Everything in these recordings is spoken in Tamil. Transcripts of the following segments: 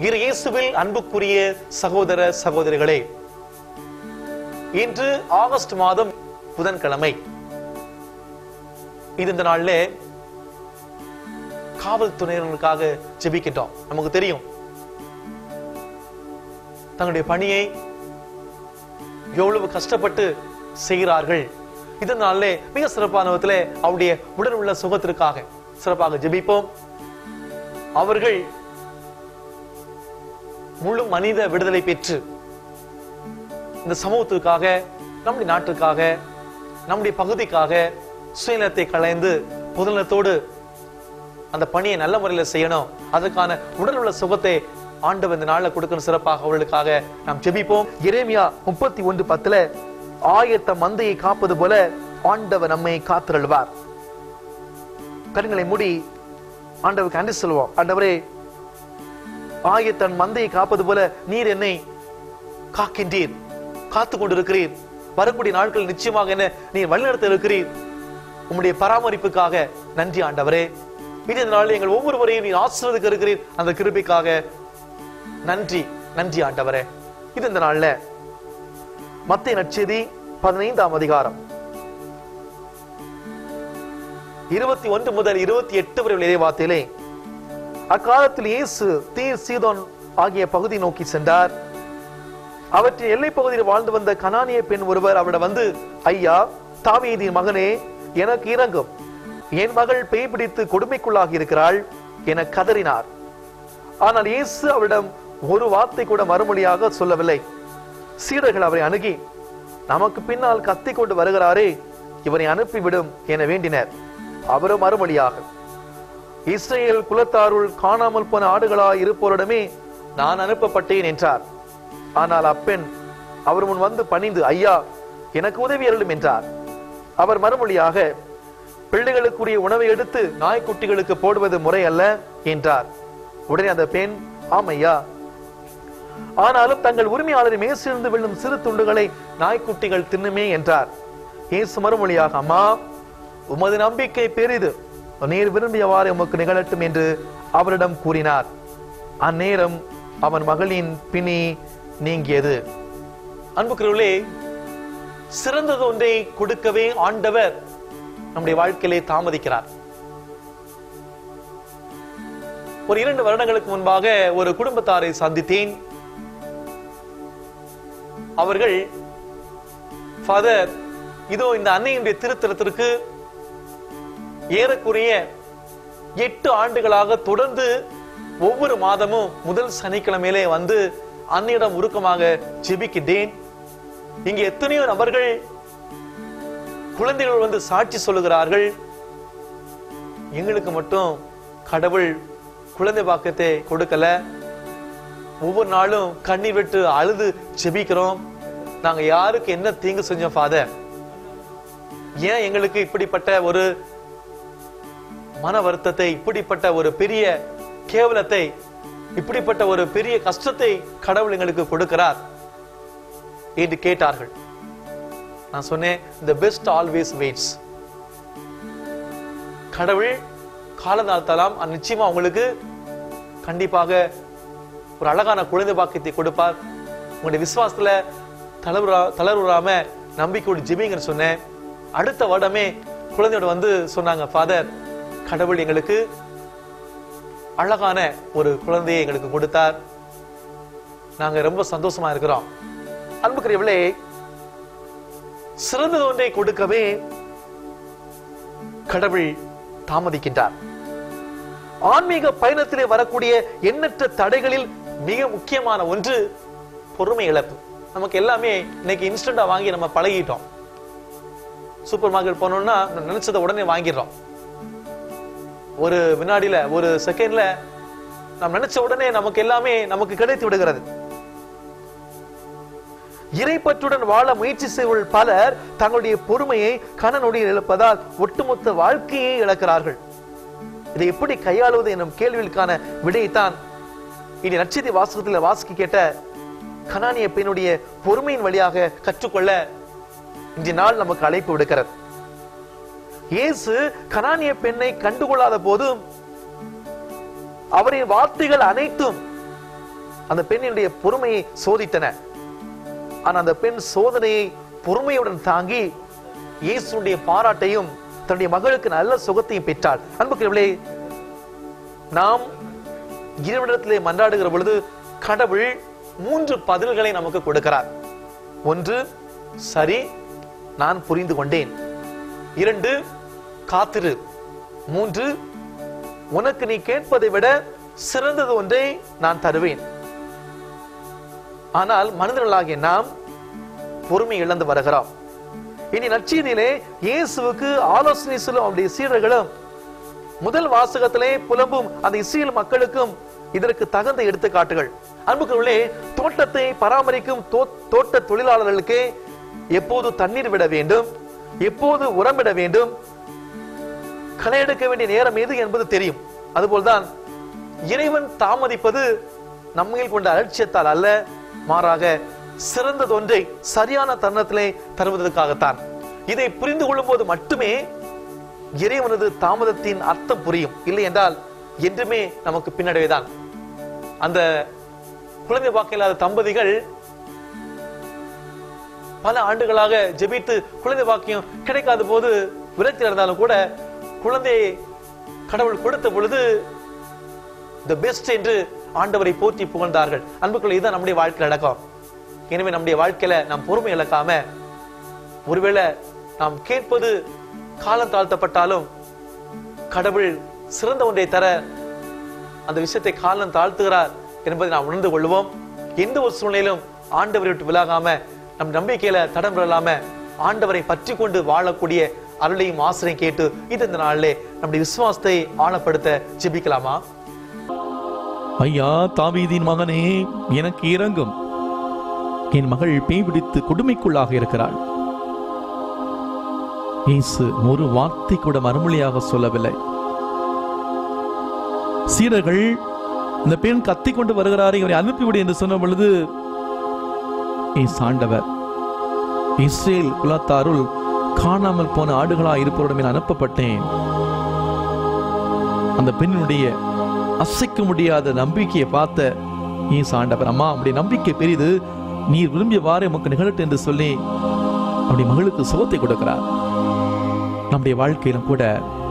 இரு இயேசுவில் அன்புக்குரிய சகோதர சகோதரிகளே இன்று ஆகஸ்ட் மாதம் புதன்கிழமை இது இந்த நாள்ல காவல்துறையினருக்காக ஜெபிக்கின்றோம் நமக்கு தெரியும் தங்களுடைய பணியை எவ்வளவு கஷ்டப்பட்டு செய்கிறார்கள் இதனாலே மிக சிறப்பான விதத்திலே அவருடைய உடல் உள்ள சுகத்திற்காக சிறப்பாக ஜெபிப்போம் அவர்கள் முழு மனித விடுதலை பெற்று இந்த சமூகத்திற்காக நம்முடைய நாட்டுக்காக நம்முடைய பகுதிக்காக சுயநலத்தை களைந்து பொதுநலத்தோடு அந்த பணியை நல்ல முறையில் செய்யணும் அதற்கான உடல் உள்ள சுகத்தை ஆண்டவர் இந்த நாள்ல கொடுக்கணும் சிறப்பாக அவர்களுக்காக நாம் ஜெபிப்போம் எரேமியா முப்பத்தி ஒன்று பத்துல ஆயத்த மந்தையை காப்பது போல ஆண்டவர் நம்மை காத்திருள்வார் கருங்களை மூடி ஆண்டவருக்கு அன்றி சொல்லுவோம் ஆண்டவரே ஆயத்தன் மந்தையை காப்பது போல நீர் என்னை காக்கின்றீர் காத்து கொண்டிருக்கிறீர் வரக்கூடிய நாட்கள் நிச்சயமாக என்ன நீர் வழிநடத்த இருக்கிறீர் உம்முடைய பராமரிப்புக்காக நன்றி ஆண்டவரே இது இந்த நாளில் எங்கள் ஒவ்வொருவரையும் நீர் ஆசீர்வதிக்க இருக்கிறீர் அந்த கிருபைக்காக நன்றி நன்றி ஆண்டவரே இது இந்த நாள்ல மத்திய நற்செய்தி பதினைந்தாம் அதிகாரம் இருபத்தி ஒன்று முதல் இருபத்தி எட்டு வரை உள்ள இறைவார்த்தையிலே அக்காலத்தில் இயேசு தீர் சீதோன் ஆகிய பகுதி நோக்கி சென்றார் அவற்றின் எல்லைப் பகுதியில் வாழ்ந்து வந்த கனானிய பெண் ஒருவர் அவரிடம் வந்து ஐயா தாவீதின் மகனே எனக்கு இறங்கும் என் மகள் பேய் பிடித்து கொடுமைக்குள்ளாகி இருக்கிறாள் என கதறினார் ஆனால் இயேசு அவரிடம் ஒரு வார்த்தை கூட மறுமொழியாக சொல்லவில்லை சீடர்கள் அவரை அணுகி நமக்கு பின்னால் கத்தி கொண்டு வருகிறாரே இவரை அனுப்பிவிடும் என வேண்டினர் அவரும் மறுமொழியாக இஸ்ரேல் குலத்தாருள் காணாமல் போன ஆடுகளாய் இருப்போரிடமே நான் அனுப்பப்பட்டேன் என்றார் ஆனால் அப்பெண் அவர் முன் வந்து பணிந்து ஐயா எனக்கு உதவி அருளும் என்றார் அவர் மறுமொழியாக பிள்ளைகளுக்குரிய உணவை எடுத்து நாய்க்குட்டிகளுக்கு போடுவது முறை அல்ல என்றார் உடனே அந்த பெண் ஆமையா ஆனாலும் தங்கள் உரிமையாளரின் மேசிலிருந்து விழும் சிறு துண்டுகளை நாய்க்குட்டிகள் தின்னுமே என்றார் இயேசு மறுமொழியாக அம்மா உமது நம்பிக்கை பெரிது நீர் விரும்பியவாறு உமக்கு நிகழட்டும் என்று அவரிடம் கூறினார் அந்நேரம் அவன் மகளின் பிணி நீங்கியது அன்புக்குரியவர்களே சிறந்தது ஒன்றை கொடுக்கவே ஆண்டவர் நம்முடைய வாழ்க்கையிலே தாமதிக்கிறார் ஒரு இரண்டு வருடங்களுக்கு முன்பாக ஒரு குடும்பத்தாரை சந்தித்தேன் அவர்கள் ஃபாதர் இதோ இந்த அன்னையினுடைய திருத்தலத்திற்கு ஏறக்குறைய எட்டு ஆண்டுகளாக தொடர்ந்து ஒவ்வொரு மாதமும் முதல் சனிக்கிழமையிலே வந்து அன்னையிடம் உருக்கமாக ஜெபிக்கின்றேன் இங்கு எத்தனையோ நபர்கள் குழந்தைகள் வந்து சாட்சி சொல்லுகிறார்கள் எங்களுக்கு மட்டும் கடவுள் குழந்தை பாக்கியத்தை கொடுக்கல ஒவ்வொரு நாளும் கண்ணீர் விட்டு அழுது ஜெபிக்கிறோம் நாங்க யாருக்கு என்ன தீங்கு செஞ்சோம் ஃபாதர் ஏன் எங்களுக்கு இப்படிப்பட்ட ஒரு மன வருத்தத்தை இப்படிப்பட்ட ஒரு பெரிய கேவலத்தை இப்படிப்பட்ட ஒரு பெரிய கஷ்டத்தை கடவுள் எங்களுக்கு கொடுக்கிறார் என்று கேட்டார்கள் நான் சொன்னேன் the பெஸ்ட் ஆல்வேஸ் வெயிட்ஸ் கடவுள் காலதாழ்த்தலாம் நிச்சயமா உங்களுக்கு கண்டிப்பாக ஒரு அழகான குழந்தை பாக்கியத்தை கொடுப்பார் உங்களுடைய விசுவாசத்துல தளர்வுறா தளர்வுறாம நம்பிக்கையோடு ஜெபிங்கன்னு சொன்னேன் அடுத்த வருடமே குழந்தையோட வந்து சொன்னாங்க ஃபாதர் கடவுள் எங்களுக்கு அழகான ஒரு குழந்தையை எங்களுக்கு கொடுத்தார் நாங்க ரொம்ப சந்தோஷமா இருக்கிறோம் அன்புக்குரியவளே சிறந்தது ஒன்றை கொடுக்கவே கடவுள் தாமதிக்கின்றார் ஆன்மீக பயணத்திலே வரக்கூடிய எண்ணற்ற தடைகளில் மிக முக்கியமான ஒன்று பொறுமை இழப்பு நமக்கு எல்லாமே இன்னைக்கு இன்ஸ்டன்டா வாங்கி நம்ம பழகிட்டோம் சூப்பர் மார்க்கெட் போனோம்னா நினைச்சதை உடனே வாங்கிடுறோம் ஒரு வினாடியில ஒரு செகண்ட்ல நாம் நினைச்ச உடனே நமக்கு எல்லாமே நமக்கு கிடைத்து விடுகிறது இறைப்பற்றுடன் வாழ முயற்சி செய்வர்கள் பலர் தங்களுடைய பொறுமையை கணநொடியில் இழப்பதால் ஒட்டுமொத்த வாழ்க்கையை இழக்கிறார்கள் இதை எப்படி கையாளுவது எனும் கேள்விகளுக்கான விடையைத்தான் இனி நட்சத்திர வாசகத்தில் வாசிக்க கேட்ட கனானிய பெண்ணுடைய பொறுமையின் வழியாக கற்றுக்கொள்ள இன்றைய நாள் நமக்கு அழைப்பு விடுக்கிறது இயேசு கனானிய பெண்ணை கண்டுகொள்ளாத போதும் அவரின் வார்த்தைகள் அனைத்தும் அந்த பெண்ணினுடைய பொறுமையை சோதித்தன ஆனா அந்த பெண் சோதனையை பொறுமையுடன் தாங்கி இயேசுடைய பாராட்டையும் தன்னுடைய மகளுக்கு நல்ல சுகத்தையும் பெற்றாள் அன்புக்குரியவர்களே நாம் இறைவனிடத்திலே மன்றாடுகிற பொழுது கடவுள் மூன்று பதில்களை நமக்கு கொடுக்கிறார் ஒன்று சரி நான் புரிந்து கொண்டேன் இரண்டு காத்திரு மூன்று உனக்கு நீ கேட்பதை விட சிறந்தது ஒன்றை நான் தருவேன் ஆனால் மனிதர்களாகிய நாம் பொறுமை இழந்து வருகிறோம் இனி நற்செய்தியிலே இயேசுவுக்கு ஆலோசனை சொல்லும் அவருடைய சீடர்களும் முதல் வாசகத்திலே புலம்பும் அந்த இஸ்ரேல் மக்களுக்கும் இதற்கு தகுந்த எடுத்துக்காட்டுகள் அன்புக்குள்ளே தோட்டத்தை பராமரிக்கும் தோ- தோட்ட தொழிலாளர்களுக்கு எப்போது தண்ணீர் விட வேண்டும் எப்போது உரமிட வேண்டும் களை எடுக்க வேண்டிய நேரம் எது என்பது தெரியும் அதுபோல்தான் இறைவன் தாமதிப்பது நம்மில் கொண்ட அலட்சியத்தால் அல்ல மாறாக சிறந்ததொன்றை சரியான தருணத்திலே தருவதற்காகத்தான் இதை புரிந்து கொள்ளும் போது மட்டுமே இறைவனது தாமதத்தின் அர்த்தம் புரியும் இல்லை என்றால் என்றுமே நமக்கு பின்னடைவுதான் அந்த குழந்தை பாக்கிய இல்லாத தம்பதிகள் பல ஆண்டுகளாக ஜெபித்து குழந்தை பாக்கியம் கிடைக்காத போது விரக்தி இருந்தாலும் கூட குழந்தையை கடவுள் கொடுத்த பொழுது த பெஸ்ட் என்று ஆண்டவரை போற்றி புகழ்ந்தார்கள் அன்புக்குள்ள இதுதான் நம்முடைய வாழ்க்கையில் நடக்கும் எனவே நம்முடைய வாழ்க்கையில நாம் பொறுமை இழக்காம ஒருவேளை நாம் கேட்பது காலம் தாழ்த்தப்பட்டாலும் கடவுள் சிறந்த ஒன்றை தர அந்த விஷயத்தை காலம் தாழ்த்துகிறார் என்பதை நாம் உணர்ந்து கொள்வோம் எந்த ஒரு சூழ்நிலையிலும் ஆண்டவரை விட்டு விலகாம நம் நம்பிக்கையில தடம் பெறலாம ஆண்டவரை பற்றி கொண்டு வாழக்கூடிய அருளையும் ஆசிரியம் கேட்டு இது இந்த நாளிலே நம்முடைய விசுவாசத்தை ஆழப்படுத்த ஜெபிக்கலாமா ஐயா தாவீதின் மகனே எனக்கு இறங்கும் என் மகள் பேய் பிடித்து கொடுமைக்குள்ளாக இருக்கிறாள் இயேசு ஒரு வார்த்தை கூட மறுமொழியாக சொல்லவில்லை சீடர்கள் இந்த பெண் கத்திக் கொண்டு வருகிறார் இவரை அனுப்பிவிடு என்று சொன்ன பொழுது இயேசு ஆண்டவர் இஸ்ரேல் குலத்தாருள் காணாமல் போன ஆடுகளாய் இருப்பவரிடம் அனுப்பப்பட்டேன் அந்த பெண்ணினுடைய அசைக்க முடியாத நம்பிக்கையை பார்த்த இயேசு ஆண்டவர் அம்மா அப்படி நம்பிக்கை பெரிது நீர் விரும்பியவாறு உமக்கு நிகழட்டும் என்று சொல்லி அப்படி மகளுக்கு சுகத்தை கொடுக்கிறார் நம்முடைய வாழ்க்கையிலும் கூட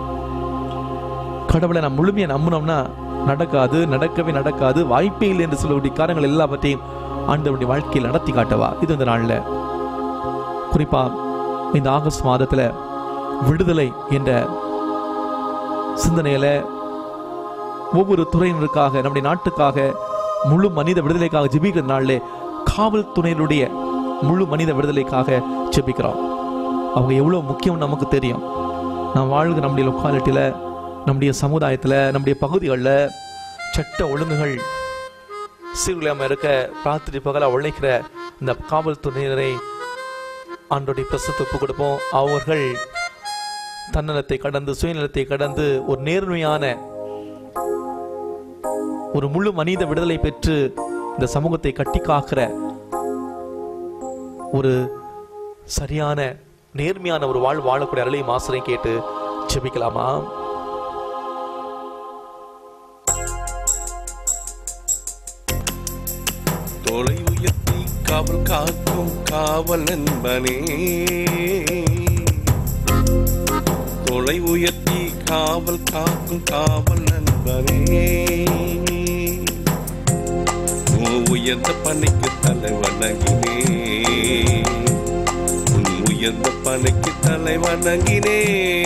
கடவுளை நாம் முழுமையா நம்பினோம்னா நடக்காது நடக்கவே நடக்காது வாய்ப்பே இல்லை என்று சொல்லக்கூடிய காரணங்கள் எல்லாவற்றையும் ஆண்டவருடைய வாழ்க்கையில் நடத்தி காட்டவா இது இந்த நாள்ல குறிப்பா இந்த ஆகஸ்ட் மாதத்துல விடுதலை என்ற சிந்தனையில ஒவ்வொரு துறையினருக்காக நம்முடைய நாட்டுக்காக முழு மனித விடுதலைக்காக ஜெபிக்கிற நாளிலே காவல்துறையினுடைய முழு மனித விடுதலைக்காக ஜெபிக்கிறோம் அவங்க எவ்வளவு முக்கியம் நமக்கு தெரியும் நாம் வாழ்கிற நம்முடைய லொக்காலிட்டியில நம்முடைய சமுதாயத்துல நம்முடைய பகுதிகளில் சட்ட ஒழுங்குகள் சீர்குலையாம இருக்க ராத்திரி பகலா உழைக்கிற இந்த காவல்துறையினரை ஆண்டோடைய பிரசத்தை ஒப்பு கொடுப்போம் அவர்கள் தன்னலத்தை கடந்து சுயநலத்தை கடந்து ஒரு நேர்மையான ஒரு முழு மனித விடுதலை பெற்று இந்த சமூகத்தை கட்டி காக்கிற ஒரு சரியான நேர்மையான ஒரு வாழ் வாழக்கூடிய அருளையும் ஆசிரியம் கேட்டு ஜெபிக்கலாமா தோலை உயர்த்தி காவல் காக்கும் காவல் நண்பனே தோலை உயர்த்தி காவல் காக்கும் காவல் நண்பனே உன் உயர்ந்த பணிக்கு தலை வணங்கினே உன் உயர்ந்த பணிக்கு தலை வணங்கினே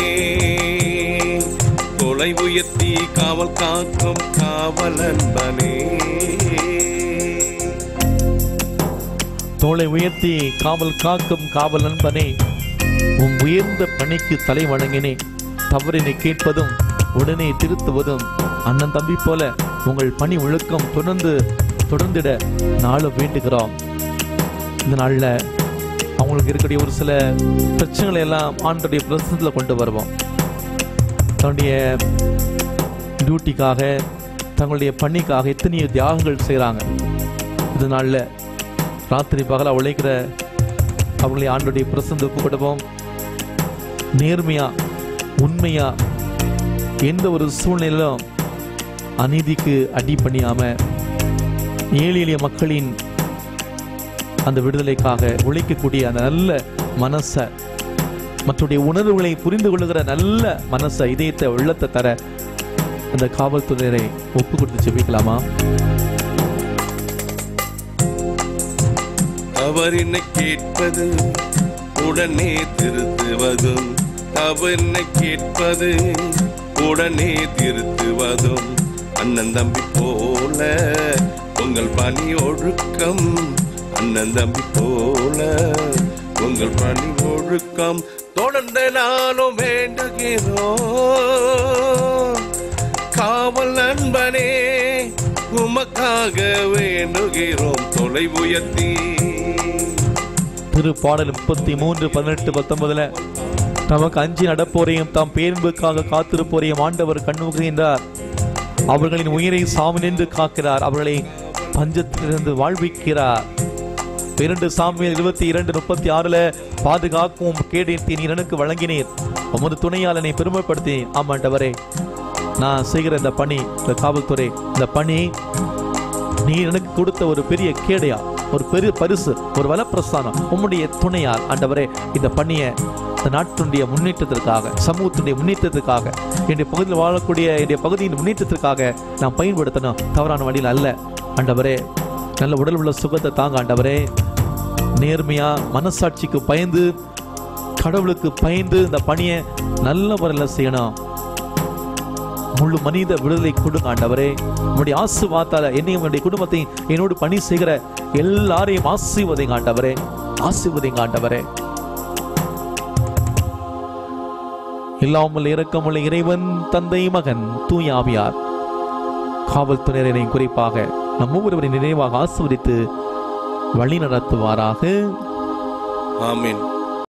தொலை உயர்த்தி காவல் காக்கும் காவல் நண்பனே தோளை உயர்த்தி காவல் காக்கும் காவல் நண்பனே உன் உயர்ந்த பணிக்கு தலை வணங்கினே தவறினை கேட்பதும் உடனே திருத்துவதும் அண்ணன் தம்பி போல உங்கள் பணி ஒழுக்கம் தொடர்ந்து தொடர்ந்திட நாளும் வேண்டுகிறோம் இந்த நாள்ல அவங்களுக்கு இருக்கக்கூடிய ஒரு சில பிரச்சனைகளை எல்லாம் ஆண்டுடைய பிரசனத்தில் கொண்டு வருவோம் தன்னுடைய டியூட்டிக்காக தங்களுடைய பணிக்காக எத்தனையோ தியாகங்கள் செய்கிறாங்க இதனால ராத்திரி பகலா உழைக்கிற அவர்களை ஆண்டுடைய பிரசந்த ஒப்பு கொடுப்போம் நேர்மையா உண்மையா எந்த ஒரு சூழ்நிலையிலும் அநீதிக்கு அடி பண்ணியாம ஏழை எளிய மக்களின் அந்த விடுதலைக்காக உழைக்கக்கூடிய அந்த நல்ல மனச மற்றுடைய உணர்வுகளை புரிந்து கொள்ளுகிற நல்ல மனச இதயத்தை உள்ளத்தை தர அந்த காவல்துறையரை ஒப்பு கொடுத்து ஜெபிக்கலாமா அவர் என்னை கேட்பது உடனே திருத்துவதும் அவர் என்னை கேட்பது உடனே திருத்துவதும் அண்ணன் தம்பி போல உங்கள் பணி ஒழுக்கம் அண்ணன் தம்பி போல உங்கள் பணி ஒழுக்கம் தொடர்ந்து நானும் வேண்டுகிறோம் காவல் நண்பனே உமக்காக வேண்டுகிறோம் தொலை உயர்த்தி திரு பாடல் முப்பத்தி மூன்று பதினெட்டு பத்தொன்பதுல நமக்கு அஞ்சி நடப்போரையும் தாம் பேரன்புக்காக காத்திருப்போரையும் ஆண்டவர் கண்ணுகின்றார் அவர்களின் உயிரை சாமி நின்று காக்கிறார் அவர்களை பஞ்சத்திலிருந்து வாழ்விக்கிறார் இரண்டு சாமியல் இருபத்தி இரண்டு முப்பத்தி ஆறுல பாதுகாக்கும் கேடயத்தை நீர் எனக்கு வழங்கினீர் உமது துணையாளனை பெருமைப்படுத்தி ஆமாண்டவரே நான் செய்கிற இந்த பணி இந்த காவல்துறை இந்த பணி நீ எனக்கு கொடுத்த ஒரு பெரிய கேடையா ஒரு பெரிய பரிசு ஒரு வலப்பிரஸ்தானம் உம்முடைய துணையால் ஆண்டவரே இந்த பணியை இந்த நாட்டினுடைய முன்னேற்றத்திற்காக சமூகத்தினுடைய முன்னேற்றத்திற்காக என்னுடைய பகுதியில் வாழக்கூடிய என்னுடைய பகுதியின் முன்னேற்றத்திற்காக நான் பயன்படுத்தணும் தவறான வழியில் அல்ல ஆண்டவரே நல்ல உடல் உள்ள சுகத்தை தாங்க ஆண்டவரே நேர்மையா மனசாட்சிக்கு பயந்து கடவுளுக்கு பயந்து இந்த பணியை நல்ல முறையில் செய்யணும் முழு மனித விடுதலை கொடுங்க ஆண்டவரே உங்களுடைய ஆசீர்வாதத்தால என்னையும் என்னுடைய குடும்பத்தையும் என்னோடு பணி செய்கிற எல்லாரையும் ஆசீர்வதிங்க ஆண்டவரே ஆசீர்வதிங்க ஆண்டவரே இல்லாமல் இரக்கமுள்ள இறைவன் தந்தை மகன் தூய ஆவியார் காவல்துறையினரை குறிப்பாக நம் ஒவ்வொருவரின் நினைவாக ஆசீர்வதித்து வழி நடத்துவாராக ஆமென்